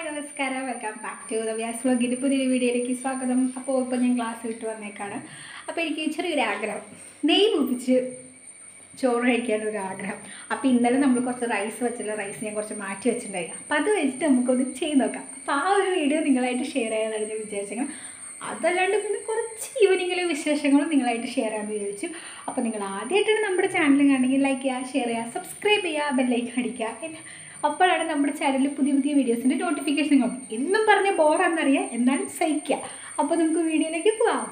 നമസ്കാരം welcome back to റവ്യാസ് വ്ലോഗിൻ്റെ പുതിയൊരു വീഡിയോയിലേക്ക് സ്വാഗതം അപ്പോൾ ഇപ്പോൾ ഞാൻ ക്ലാസ് വിട്ട് വന്നേക്കാണ് അപ്പോൾ എനിക്ക് ചെറിയൊരു ആഗ്രഹം നെയ് മുപ്പിച്ച് ചോറ് കഴിക്കാനൊരു ആഗ്രഹം അപ്പോൾ ഇന്നലെ നമ്മൾ കുറച്ച് റൈസ് വെച്ചുള്ള റൈസ് ഞാൻ കുറച്ച് മാറ്റി വെച്ചിട്ടുണ്ടായി അപ്പോൾ അത് വെച്ചിട്ട് നമുക്കൊന്ന് ചെയ്ത് നോക്കാം അപ്പോൾ ആ ഒരു വീഡിയോ നിങ്ങളായിട്ട് ഷെയർ ചെയ്യാനാണ് ഞാൻ വിചാരിച്ചേക്കണം അതല്ലാണ്ട് പിന്നെ കുറച്ച് ഈവനിങ്ങിലെ വിശേഷങ്ങളും നിങ്ങളായിട്ട് ഷെയർ ചെയ്യാമെന്ന് വിചാരിച്ചു അപ്പോൾ നിങ്ങൾ ആദ്യമായിട്ടാണ് നമ്മുടെ ചാനൽ കാണണമെങ്കിൽ ലൈക്ക് ചെയ്യുക ഷെയർ ചെയ്യുക സബ്സ്ക്രൈബ് ചെയ്യുക ബെല്ലൈക്കൺ അടിക്കുക പിന്നെ അപ്പോഴാണ് നമ്മുടെ ചാനലിൽ പുതിയ പുതിയ വീഡിയോസിൻ്റെ നോട്ടിഫിക്കേഷൻ കിട്ടും എന്നും പറഞ്ഞ ബോറാണെന്നറിയാം എന്നാലും സഹിക്കുക അപ്പോൾ നമുക്ക് വീഡിയോയിലേക്ക് പോവാം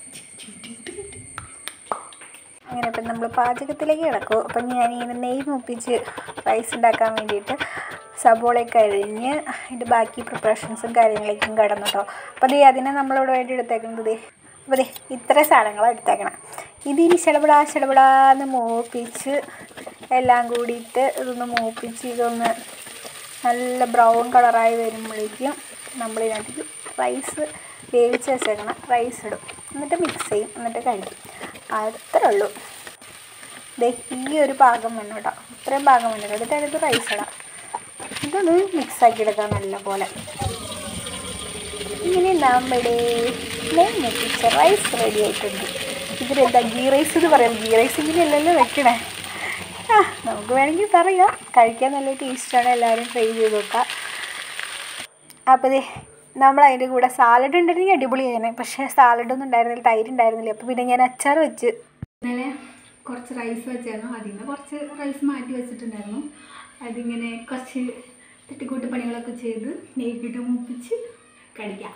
അങ്ങനെ ഇപ്പം നമ്മൾ പാചകത്തിലേക്ക് കിടക്കും അപ്പം ഞാൻ ഇങ്ങനെ നെയ്യ് മുപ്പിച്ച് റൈസ് ഉണ്ടാക്കാൻ വേണ്ടിയിട്ട് സബോളയൊക്കെ അരിഞ്ഞ് അതിൻ്റെ ബാക്കി പ്രിപ്പറേഷൻസും കാര്യങ്ങളേക്കും കിടന്നു കേട്ടോ അപ്പോൾ ദേ അതിനെ നമ്മളിവിടെ വേണ്ടി എടുത്തേക്കുന്നത് ദേ അപ്പോൾ ദേ ഇത്ര സാധനങ്ങളാണ് എടുത്തേക്കണം ഇതിനി ശടപടാ ശടപടാന്ന് മൂപ്പിച്ച് എല്ലാം കൂടിയിട്ട് ഇതൊന്ന് മൂപ്പിച്ച് ഇതൊന്ന് നല്ല ബ്രൗൺ കളറായി വരുമ്പോഴേക്കും നമ്മളിതിനകത്ത് റൈസ് വേവിച്ച് വെച്ചേക്കണം റൈസ് ഇടും എന്നിട്ട് മിക്സ് ചെയ്യും എന്നിട്ട് കഴിക്കും അത്രേ ഉള്ളൂ ദേ ഈ ഒരു പാകം വേണം കേട്ടോ ഇത്രയും പാകം വേണം എന്നിട്ട് അതിനകത്ത് റൈസ് ഇടാം ഇതൊന്ന് മിക്സ് ആക്കി എടുക്കാം നല്ല പോലെ ഇങ്ങനെ നമ്മുടെ നെയ് മുട്ടിച്ച റൈസ് റെഡി ആയിട്ടുണ്ട് ഇതിലെന്താ ഗീ റൈസ് എന്ന് പറയാം ഗീ റൈസ് ഇങ്ങനെയല്ലല്ലോ വെക്കണേ ആ നമുക്ക് വേണമെങ്കിൽ പറയാം കഴിക്കാൻ നല്ല ടേസ്റ്റാണ് എല്ലാവരും ട്രൈ ചെയ്ത് നോക്കാം അപ്പോൾ ദേ നമ്മൾ അതിൻ്റെ കൂടെ സാലഡ് ഉണ്ടായിരുന്നെങ്കിൽ അടിപൊളിയാണ് പക്ഷേ സാലഡൊന്നും ഉണ്ടായിരുന്നില്ല തൈര് ഉണ്ടായിരുന്നില്ല അപ്പോൾ പിന്നെ ഞാൻ അച്ചാർ വെച്ച് ഇന്നലെ കുറച്ച് റൈസ് വെച്ചായിരുന്നു അതിൽ നിന്ന് കുറച്ച് റൈസ് മാറ്റി വെച്ചിട്ടുണ്ടായിരുന്നു അതിങ്ങനെ കുറച്ച് തട്ടിക്കൂട്ട് പണികളൊക്കെ ചെയ്ത് നെയ്ക്കിട്ട് മുപ്പിച്ച് കഴിക്കാം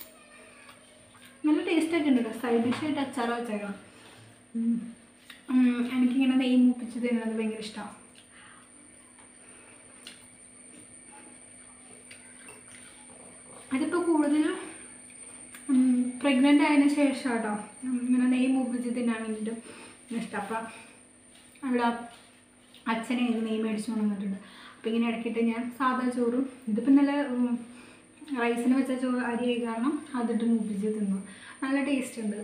നല്ല ടേസ്റ്റൊക്കെ ഉണ്ട് കേട്ടോ സൈഡ് ഡിഷായിട്ട് അച്ചാർ വെച്ചേക്കണം ഉം. ഉം, എനിക്കിങ്ങനെ നെയ്യ് മൂപ്പിച്ച് തിന്നുന്നത് ഭയങ്കര ഇഷ്ടമാണ് അതിപ്പോൾ കൂടുതലും പ്രഗ്നൻ്റ് ആയതിനു ശേഷം കേട്ടോ ഇങ്ങനെ നെയ്യ് മൂപ്പിച്ച് തിന്നാൻ വേണ്ടിയിട്ട് ഇഷ്ടം അപ്പം അവിടെ അച്ഛനെ ഇത് നെയ്യ് മേടിച്ചു കൊണ്ടുവന്നിട്ടുണ്ട് അപ്പോൾ ഇങ്ങനെ ഇടയ്ക്കിട്ട് ഞാൻ സാധാ ചോറും ഇതിപ്പോൾ നല്ല ഉം, റൈസിന് വെച്ച ചോറ് അരി ആയി കാരണം അതിട്ട് മൂപ്പിച്ച് തിന്നു നല്ല ടേസ്റ്റ് ഉണ്ട്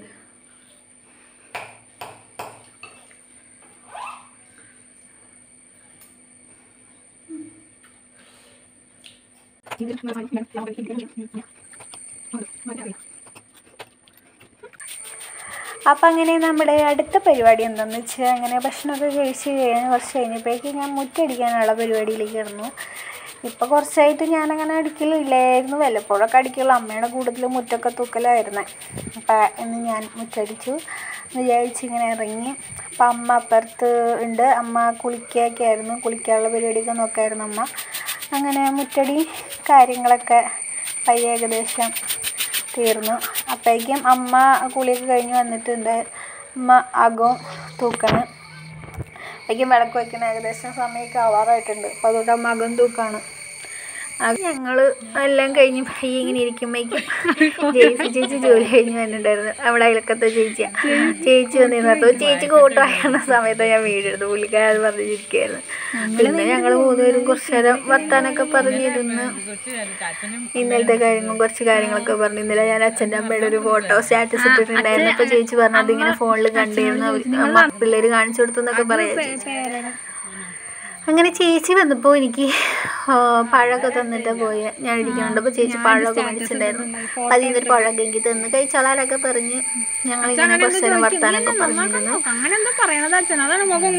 അപ്പം അങ്ങനെ നമ്മുടെ അടുത്ത പരിപാടി എന്താണെന്ന് വെച്ചാൽ അങ്ങനെ ഭക്ഷണമൊക്കെ കഴിച്ച് കഴിഞ്ഞ് കുറച്ച് കഴിഞ്ഞപ്പോഴേക്ക് ഞാൻ മുറ്റടിക്കാനുള്ള പരിപാടിയിലേക്ക് കിടന്നു ഇപ്പോൾ കുറച്ചായിട്ട് ഞാനങ്ങനെ അടിക്കലില്ലായിരുന്നു വല്ലപ്പോഴൊക്കെ അടിക്കുള്ളൂ അമ്മയുടെ കൂടുതൽ മുറ്റൊക്കെ തൂക്കലായിരുന്നേ അപ്പം ഇന്ന് ഞാൻ മുറ്റടിച്ചു എന്ന് വിചാരിച്ച് ഇങ്ങനെ ഇറങ്ങി അപ്പം അമ്മ അപ്പുറത്ത് ഉണ്ട് അമ്മ കുളിക്കുകയൊക്കെ ആയിരുന്നു കുളിക്കാനുള്ള പരിപാടിയൊക്കെ നോക്കായിരുന്നു അമ്മ അങ്ങനെ മുറ്റടി കാര്യങ്ങളൊക്കെ പയ്യെ ഏകദേശം തീർന്നു അപ്പോഴേക്കും അമ്മ കുളിയൊക്കെ കഴിഞ്ഞ് വന്നിട്ടുണ്ട് അമ്മ അകവും തൂക്കണം അപ്പോഴേക്കും വിളക്ക് വയ്ക്കുന്ന ഏകദേശം സമയമൊക്കെ ആവാറായിട്ടുണ്ട് അപ്പോൾ അതുകൊണ്ട് അമ്മ അകം തൂക്കാണ് അത് ഞങ്ങൾ എല്ലാം കഴിഞ്ഞ് പയ്യെ ഇങ്ങനെ ഇരിക്കുമ്പോഴേക്കും ജേസി ചേച്ചി ജോലി കഴിഞ്ഞ് വന്നിട്ടുണ്ടായിരുന്നു അവിടെ അയലക്കത്തെ ചേച്ചിയാണ് ചേച്ചി വന്നിരുന്നു അപ്പോൾ ചേച്ചി കൂട്ടായിരുന്ന സമയത്ത് ഞാൻ വീടെടുത്തു പുള്ളിക്കാരത് പറഞ്ഞിരിക്കുകയായിരുന്നു പിന്നെ ഞങ്ങൾ മൂന്നുപേരും കുറച്ച് നേരം വർത്താനൊക്കെ പറഞ്ഞിരുന്ന് ഇന്നലത്തെ കാര്യങ്ങളും കുറച്ച് കാര്യങ്ങളൊക്കെ പറഞ്ഞു ഇന്നലെ ഞാൻ അച്ഛൻ്റെ അമ്മയുടെ ഒരു ഫോട്ടോ സ്റ്റാറ്റസ് ഇട്ടിട്ടുണ്ടായിരുന്നു അപ്പോൾ ചേച്ചി പറഞ്ഞു അതിങ്ങനെ ഫോണിൽ കണ്ടിരുന്നു അവർ പിള്ളേർ കാണിച്ചു കൊടുത്തു എന്നൊക്കെ പറയാം ചേച്ചി അങ്ങനെ ചേച്ചി വന്നപ്പോൾ എനിക്ക് ആ, പഴമൊക്കെ തന്നിട്ട് പോയി ഞാൻ ഇരിക്കുന്നുണ്ട് അപ്പോൾ ചേച്ചി പഴമൊക്കെ മേടിച്ചിട്ടുണ്ടായിരുന്നു അതിൽ നിന്നൊരു പഴമൊക്കെ എനിക്ക് തന്ന് കഴിച്ചോളാനൊക്കെ പറഞ്ഞ് ഞങ്ങളിങ്ങനെ കുറച്ച് നേരം വർത്താനൊക്കെ പറഞ്ഞിരുന്നു അങ്ങനെ എന്താ പറയണത് അച്ഛൻ അതാണ് മുഖം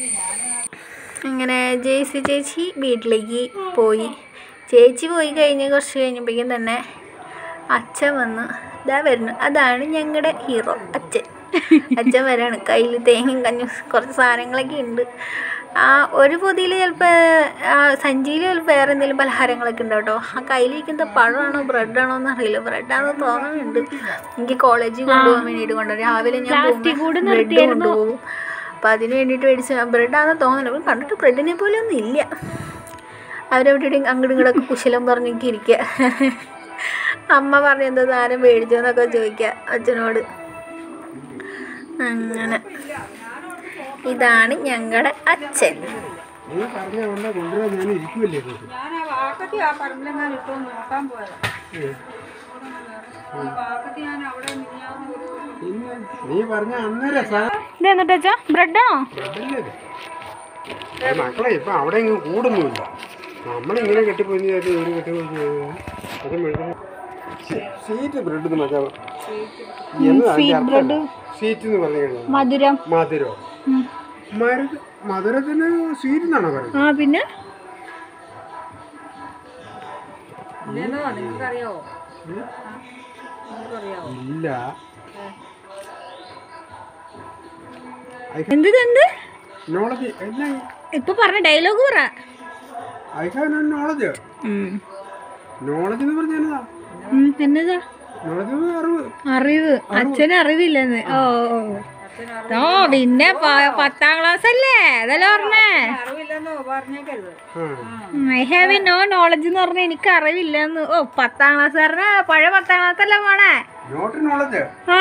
അങ്ങനെ ജേസി ചേച്ചി വീട്ടിലേക്ക് പോയി ചേച്ചി പോയി കഴിഞ്ഞ് കുറച്ച് കഴിഞ്ഞപ്പോഴേക്കും തന്നെ അച്ഛൻ വന്ന് ഇതാ വരുന്നു അതാണ് ഞങ്ങളുടെ ഹീറോ അച്ഛൻ അച്ഛൻ വരാണ് കയ്യിൽ തേങ്ങയും കഞ്ഞും കുറച്ച് സാധനങ്ങളൊക്കെ ഉണ്ട് ആ ഒരു പൊതിയിൽ ചിലപ്പോൾ ആ സഞ്ചിയിൽ ചിലപ്പോൾ വേറെ എന്തെങ്കിലും പലഹാരങ്ങളൊക്കെ ഉണ്ട് കേട്ടോ ആ കയ്യിലിരിക്കുന്ന പഴമാണോ ബ്രെഡാണോ എന്ന് അറിയില്ല ബ്രെഡാണെന്ന് തോന്നുന്നുണ്ട് എനിക്ക് കോളേജിൽ കൊണ്ടുപോകാൻ വേണ്ടിയിട്ട് കൊണ്ടുപോകും രാവിലെ ഞാൻ ബ്രെഡ് കൊണ്ടുപോകും അപ്പം അതിന് വേണ്ടിയിട്ട് മേടിച്ച ബ്രെഡാണെന്ന് തോന്നുന്നു അപ്പം കണ്ടിട്ട് ബ്രെഡിനെ പോലെ ഒന്നും ഇല്ല അവരവിടെ അങ്ങോട്ടും ഇങ്ങോട്ടൊക്കെ കുശലം പറഞ്ഞൊക്കെ ഇരിക്കുക അമ്മ പറഞ്ഞ എന്താ സാധനം മേടിച്ചതെന്നൊക്കെ ചോദിക്കുക അച്ഛനോട് അങ്ങനെ ഇതാണ് ഞങ്ങളുടെ അച്ഛൻ നീ പറഞ്ഞ കൊണ്ട് കൊണ്ടുവരാൻ ഞാൻ ഇരിക്കുമല്ലേ ഇങ്ങോട്ട്? ഞാൻ ആ വാക്കത്തി ആ പറമ്പിലെങ്ങാനും ഇട്ടോ നോക്കാൻ പോയതാ വാക്കത്തി ഞാൻ അവിടെ മിനിഞ്ഞാന്ന് ഒരു പിന്നെ നീ പറഞ്ഞ അന്നേരം സാ ഇത് എന്നിട്ട് വെച്ചാ ബ്രെഡാണോ ബ്രെഡല്ലേ ഇത്? ഏ, മക്കളെ ഇപ്പൊ അവിടെ ഇങ്ങ് കൂടുന്നുമില്ല നമ്മളിങ്ങനെ കെട്ടിപ്പോയി ഒരു കെട്ടിപ്പോയി അത് മെഴുകുന്ന സീറ്റ് ബ്രെഡ് മറ്റേ സ്വീറ്റ് ബ്രെഡ് സീറ്റ് എന്ന് പറഞ്ഞു കഴിഞ്ഞാൽ മധുരം മധുരോ ഉം. മരു മധുരത്തിന് സ്വീറ്റ് എന്നാണോ പറയുന്നത് ആ പിന്നെ ഇല്ലെന്നോ നിങ്ങൾക്കറിയാവോ നിങ്ങൾക്കറിയാവോ ഇല്ല എന്ത് എന്ത് നോളജ് എന്നാ ഇപ്പൊ പറഞ്ഞ ഡയലോഗ് പറ ഐ ഹാവ് നോളജ് നോളജ് എന്ന് പറഞ്ഞാൽ എന്നതാ ഉം, എന്നതാ നോളജ് അറിവ് അറിവ് അച്ഛന് അറിവില്ലെന്ന് ഓ ഓ ഓ പിന്നെ പ- പത്താം ക്ലാസ് അല്ലേ അതല്ലേ പറഞ്ഞേ അറിവില്ലെന്നോ പറഞ്ഞേക്കരുത് ആ ഐ ഹാവ് നോ നോളജ് എന്ന് പറഞ്ഞ എനിക്ക് അറിവില്ലെന്ന് ഓ പത്താം ക്ലാസ്സുകാരനെ പഴയ പത്താം ക്ലാസ് അല്ലേ പോണേ നോട്ട് നോളജ് ആ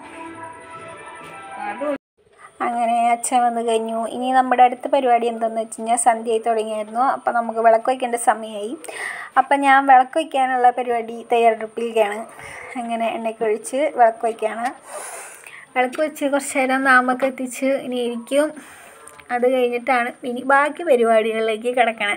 അങ്ങനെ അച്ഛൻ വന്നു കഴിഞ്ഞു ഇനി നമ്മുടെ അടുത്ത പരിപാടി എന്താണെന്ന് വെച്ച് കഴിഞ്ഞാൽ സന്ധ്യയായി തുടങ്ങിയായിരുന്നു അപ്പം നമുക്ക് വിളക്ക് വയ്ക്കേണ്ട സമയമായി അപ്പം ഞാൻ വിളക്ക് വയ്ക്കാനുള്ള പരിപാടി തയ്യാറെടുപ്പിലേക്കാണ് അങ്ങനെ എണ്ണയ്ക്ക് ഒഴിച്ച് വിളക്ക് വയ്ക്കുകയാണ് വിളക്ക് വെച്ച് കുറച്ച് നേരം നാമൊക്കെ എത്തിച്ച് ഇനി ഇരിക്കും അത് കഴിഞ്ഞിട്ടാണ് ഇനി ബാക്കി പരിപാടികളിലേക്ക് കിടക്കണേ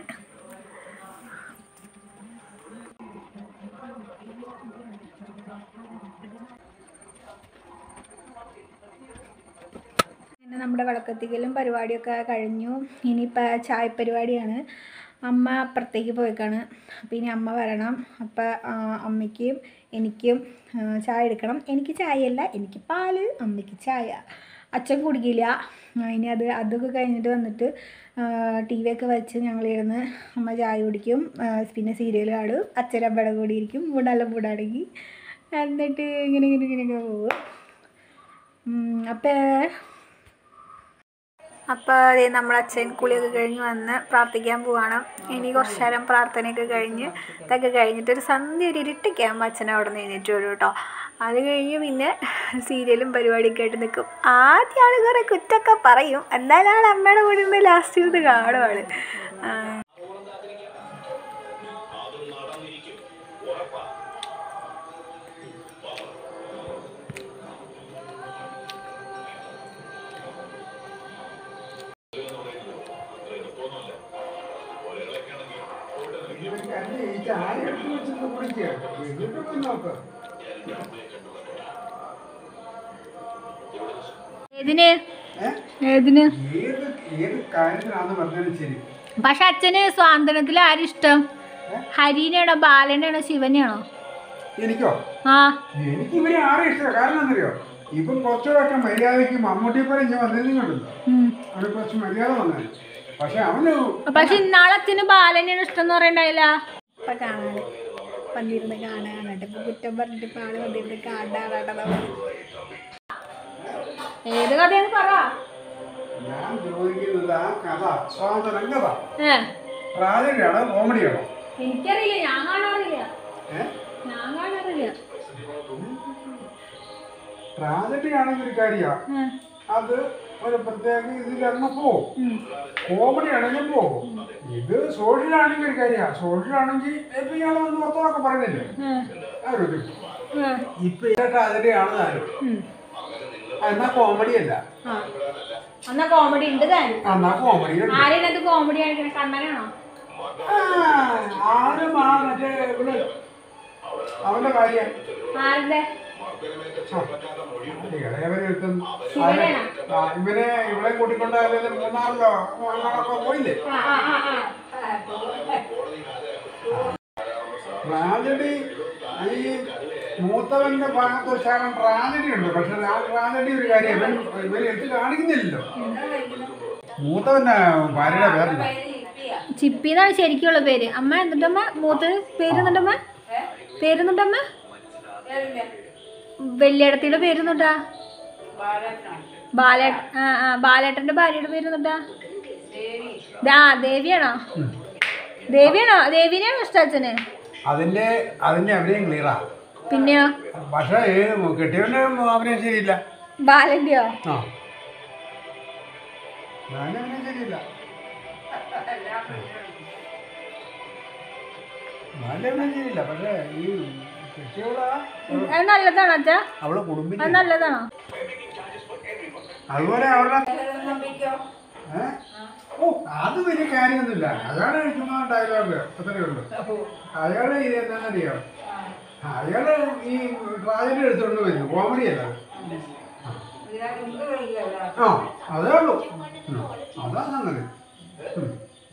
പിന്നെ നമ്മുടെ വിളക്കത്തിക്കലും പരിപാടിയൊക്കെ കഴിഞ്ഞു ഇനിയിപ്പോൾ ചായ പരിപാടിയാണ് അമ്മ അപ്പുറത്തേക്ക് പോയേക്കാണ് അപ്പോൾ ഇനി അമ്മ വരണം അപ്പോൾ അമ്മയ്ക്കും എനിക്കും ആ, ചായ എടുക്കണം എനിക്ക് ചായയല്ല എനിക്ക് പാല് അമ്മയ്ക്ക് ചായ അച്ഛൻ കുടിക്കില്ല ആ, ഇനി അത് അതൊക്കെ കഴിഞ്ഞിട്ട് വന്നിട്ട് ടി വി ഒക്കെ വെച്ച് ഞങ്ങളിരുന്ന് അമ്മ ചായ കുടിക്കും ആ, പിന്നെ സീരിയൽ കാണും അച്ഛനമ്മയുടെ കൂടി ഇരിക്കും മൂടാലും മൂടാണെങ്കിൽ എന്നിട്ട് ഇങ്ങനെ ഇങ്ങനെ ഇങ്ങനെയൊക്കെ പോകും അപ്പോൾ അപ്പോൾ അതേ നമ്മൾ അച്ഛൻ കുളിയൊക്കെ കഴിഞ്ഞ് വന്ന് പ്രാർത്ഥിക്കാൻ പോവാണ് ഇനി കുറച്ച് നേരം പ്രാർത്ഥനയൊക്കെ കഴിഞ്ഞ് ഇതൊക്കെ കഴിഞ്ഞിട്ട് ഒരു സന്ധ്യ ഒരു ഇരുട്ടൊക്കെയാകുമ്പോൾ അച്ഛൻ അവിടെ നിന്ന് എഴുന്നേറ്റ് വരും കേട്ടോ അത് കഴിഞ്ഞ് പിന്നെ സീരിയലും പരിപാടിയൊക്കെ ആയിട്ട് നിൽക്കും ആദ്യം ആൾ കുറേ കുറ്റമൊക്കെ പറയും എന്നാലും ആൾ അമ്മയുടെ കൂടെ നിന്ന് ലാസ്റ്റ് ഇരുന്ന് കാണുവാണ് ആ, ഈ ചായ എടുത്ത് വെച്ചിട്ട് കുടിക്കുക എന്നിട്ട് പോയി നോക്ക് ഏതിന് ഏ? ഏതിന് ഏത് ഏത് കാര്യത്തിനാന്ന് പറഞ്ഞാലും ശരി പക്ഷെ അച്ഛന് സ്വാതന്ത്ര്യത്തിൽ ആരിഷ്ടം ഹരീനെയാണോ ബാലനെയാണോ ശിവനെയാണോ എനിക്കോ ആ എനിക്ക് ഇവരെ ആരും ഇഷ്ടമാണ് കാരണം എന്നറിയോ ഇപ്പം കുറച്ചുകൂടെയൊക്കെ മര്യാദയ്ക്ക് മമ്മൂട്ടിയെ പോലെ ഞാൻ വന്നതും കണ്ടല്ലോ ഉം. അവന് കുറച്ച് മര്യാദ വന്നത് പക്ഷെ അവന് പക്ഷെ ഇന്നാളെ അച്ഛന് ബാലനെയാണ് ഇഷ്ടം എന്ന് പറയണ്ടായില്ല ഇപ്പൊ കാണാൻ വന്നിരുന്ന് കാണാനായിട്ട് ഇപ്പൊ കുറ്റം പറഞ്ഞിട്ട് ഇപ്പൊ ആള് വന്നിരുന്ന് കാണാനായിട്ട് ഏത് കഥയെന്ന് പറ ഞാൻ ചോദിക്കുന്നത് ആ കഥ സ്വാതന്ത്ര്യം കഥ ഏ ട്രാജഡിയാണോ കോമഡിയാണോ എനിക്കറിയില്ല ഞാൻ കാണാറില്ല ഏഹ് ഞാൻ കാണാറില്ല ട്രാജഡി ആണെങ്കിൽ ഒരു കാര്യമാണ് ഏ. അത് ഒരു പ്രത്യേക ഇതിലങ്ങ് പോവും ഉം. കോമഡി ആണെങ്കിൽ പോകും ഇത് സോഷ്യൽ ആണെങ്കിൽ ഒരു കാര്യമാണ് സോഷ്യൽ ആണെങ്കിൽ ഇപ്പൊ ഇയാൾ വന്ന് പുറത്തൊക്കെ പറയുന്നില്ലേ ഏ. ആ ഒരു ഇത്. ഏ. ഇപ്പൊ ഈ ട്രാജഡി ആണ് താനും ഉം. എന്നാ കോമഡി അല്ല ആ എന്നാ കോമഡി ഉണ്ട് താൻ എന്നാ കോമഡി ആരെയത് കോമഡി കാണിക്കണ കണ്ണനാണോ ആരും ആ മറ്റേ ഇവിടെ അവന്റെ കാര്യം ആരുടെ ഇളയവരെടുത്തും ശിവനാണോ? ഇവനെ ഇവിടെ കൂട്ടിക്കൊണ്ടായാലും മൂന്നാറിലോ അങ്ങനൊക്കെ പോയില്ലേ ആ ആ ആ ആ ട്രാജഡി ഈ മൂത്തവന്റെ ഭാഗത്ത് ശകലം ട്രാജഡി ഉണ്ട് പക്ഷെ ആ ട്രാജഡി ഒരു കാര്യം ഇവൻ ഇവൻ എടുത്ത് കാണിക്കുന്നില്ലല്ലോ മൂത്തവന്റെ ഭാര്യയുടെ പേരല്ല ചിപ്പി എന്നാണ് ശരിക്കുള്ള പേര് അമ്മ എന്നിട്ടമ്മ മൂത്തത് പേരുന്നുണ്ടമ്മ പേരുന്നുണ്ടമ്മ വലിയടത്തിയുടെ പേരുന്നുണ്ടാ ബാലേ ആ ആ ബാലേട്ടന്റെ ഭാര്യയുടെ പേരുന്നുണ്ടാ ആ ദേവിയാണോ ദേവിയാണോ ദേവിനെയാണോ ഇഷ്ടം അച്ഛന് അതിന്റെ അതിന്റെ അഭിനയം ക്ലിയറാ പിന്നെയോ പക്ഷെ ഏത് കെട്ടിയവന്റെ അഭിനയം ശരിയില്ല ബാലന്റെയോ ആ ഞാനും അഭിനയം ശരിയില്ല ബാല്യ അഭിനയം ശരിയില്ല പക്ഷെ ഈ കെട്ടിയവളാ അത് നല്ലതാണോ അച്ഛാ അവളെ കുടുംബിനി അത് നല്ലതാണോ അതുപോലെ അവരുടെ ഏ? ഓ അത് വലിയ കാര്യമൊന്നുമില്ല അയാള് ചുമ്മാ ഡയലോഗ് അത്രേ ഉള്ളൂ അയാള് ഇത് എന്താണെന്നറിയാം അയാള് ഈ ട്രാജഡി എടുത്തുകൊണ്ട് വരുന്നു കോമഡി അല്ല ആ അതേ ഉള്ളൂ ഉം. അതാ സംഗതി ഉം.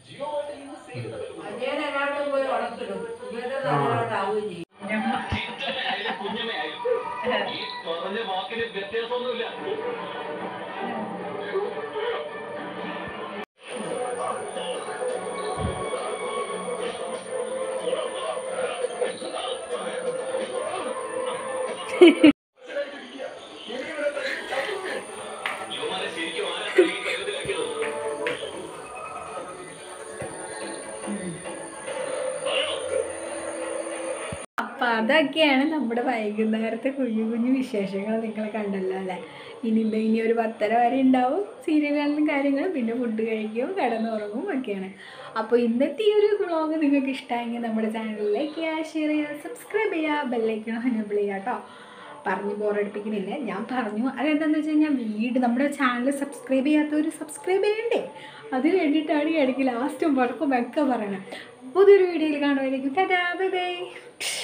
പോയി ഉണക്കിടും ഇവരുടെ നല്ലതാവുകയും ചെയ്യും അപ്പം അതൊക്കെയാണ് നമ്മുടെ വൈകുന്നേരത്തെ കുഞ്ഞു കുഞ്ഞു വിശേഷങ്ങൾ നിങ്ങൾ കണ്ടല്ലോ അല്ലേ ഇനി ഇത് ഇനി ഒരു പത്തര വരെ ഉണ്ടാവും സീരിയൽ കാണുന്ന കാര്യങ്ങളും പിന്നെ ഫുഡ് കഴിക്കും കിടന്നുറങ്ങും ഒക്കെയാണ് അപ്പോൾ ഇന്നത്തെ ഈ ഒരു വ്ളോഗ് നിങ്ങൾക്ക് ഇഷ്ടമായെങ്കിൽ നമ്മുടെ ചാനൽ ലൈക്ക് ചെയ്യുക ഷെയർ ചെയ്യുക സബ്സ്ക്രൈബ് ചെയ്യുക ബെല്ലൈക്കണം എനേബിൾ ചെയ്യുക കേട്ടോ പറഞ്ഞ് ബോറടിപ്പിക്കുന്നില്ല ഞാൻ പറഞ്ഞു അതെന്താണെന്ന് വെച്ച് കഴിഞ്ഞാൽ വീട് നമ്മുടെ ചാനൽ സബ്സ്ക്രൈബ് ചെയ്യാത്തവർ സബ്സ്ക്രൈബ് ചെയ്യണ്ടേ അതിന് വേണ്ടിയിട്ടാണ് ഈ ഇടയ്ക്ക് ലാസ്റ്റും വർക്കും ഒക്കെ പറയണത് പുതിയൊരു വീഡിയോയിൽ കാണുമായിരിക്കും ടാറ്റാ ബൈ ബൈ